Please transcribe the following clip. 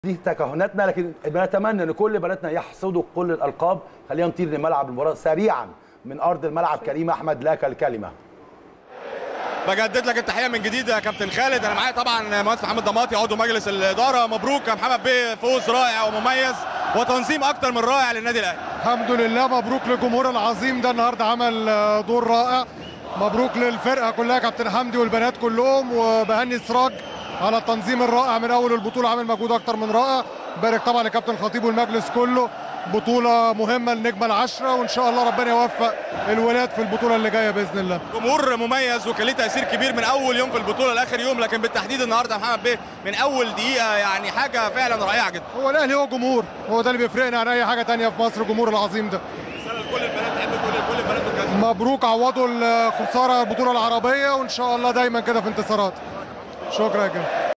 دي تكهناتنا لكن بنتمنى ان كل بناتنا يحصدوا كل الالقاب خلينا نطير لملعب المباراه سريعا من ارض الملعب كريم احمد لك الكلمه بجدد لك التحيه من جديد يا كابتن خالد انا معايا طبعا مهندس محمد ضماطي عضو مجلس الاداره مبروك يا محمد بيه فوز رائع ومميز وتنظيم اكتر من رائع للنادي الاهلي الحمد لله مبروك للجمهور العظيم ده النهارده عمل آه، دور رائع مبروك للفرقه كلها كابتن حمدي والبنات كلهم وبهني سراج على التنظيم الرائع من اول البطوله عامل مجهود اكتر من رائع بارك طبعا لكابتن الخطيب والمجلس كله بطوله مهمه للنجمه العشره وان شاء الله ربنا يوفق الولاد في البطوله اللي جايه باذن الله جمهور مميز وكان ليه تاثير كبير من اول يوم في البطوله لاخر يوم لكن بالتحديد النهارده يا محمد بيه من اول دقيقه يعني حاجه فعلا رائعه جدا هو الاهلي هو جمهور هو ده اللي بيفرقنا عن اي حاجه تانية في مصر الجمهور العظيم ده رساله لكل البنات تحب كل كل البنات بالجزم مبروك عوضوا الخساره البطوله العربيه وان شاء الله دايما كده في انتصارات شكرا يا جماعه